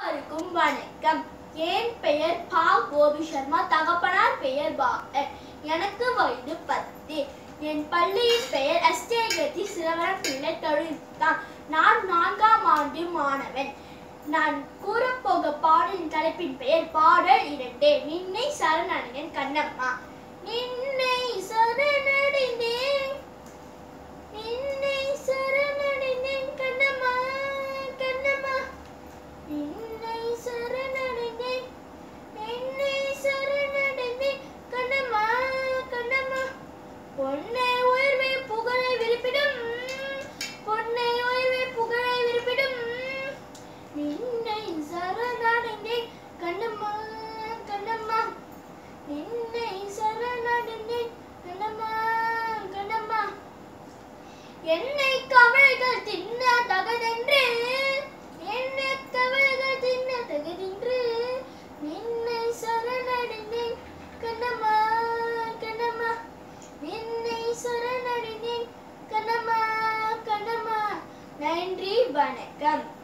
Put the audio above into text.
அனைவருக்கும் வணக்கம் என் பெயர் பா கோபி சர்மா தகப்பனார் பெயர் பாகர் எனக்கு வயது பத்து என் பள்ளியின் பெயர் எஸ்டேகதி சிலவரம் பிள்ளை தொழில்தான் நான் நான்காம் ஆண்டு மாணவன் நான் கூறப்போக பாடலின் தலைப்பின் பெயர் பாடல் இரண்டு நின்னை சரணடைந்தேன் கண்ணம்மா நின்னை சரணடைந்தேன் நின்னை சரணடைந்தேன் கண்ணம்மா கண்ணம்மா நின்னை சரணடைந்தேன் நின்னை சரணடைந்தேன் கண்ணம்மா கண்ணம்மா பொன்னை உயர்வை புகழை விருப்பிடும் பொன்னை உயர்வை புகழை விருப்பிடும் நின்னை சரணடைந்தேன் கண்ணம்மா கண்ணம்மா நின்னை சரணடைந்தேன் கண்ணம்மா கண்ணம்மா என்னை கவலைகள் தின்ன தகதென்று என்னை கவலைகள் தின்ன தகதென்று நின்னை சரணடைந்தேன் கண்ணம்மா கண்ணம்மா நின்னை சரணடைந்தேன் கண்ணம்மா கண்ணம்மா நன்றி வணக்கம்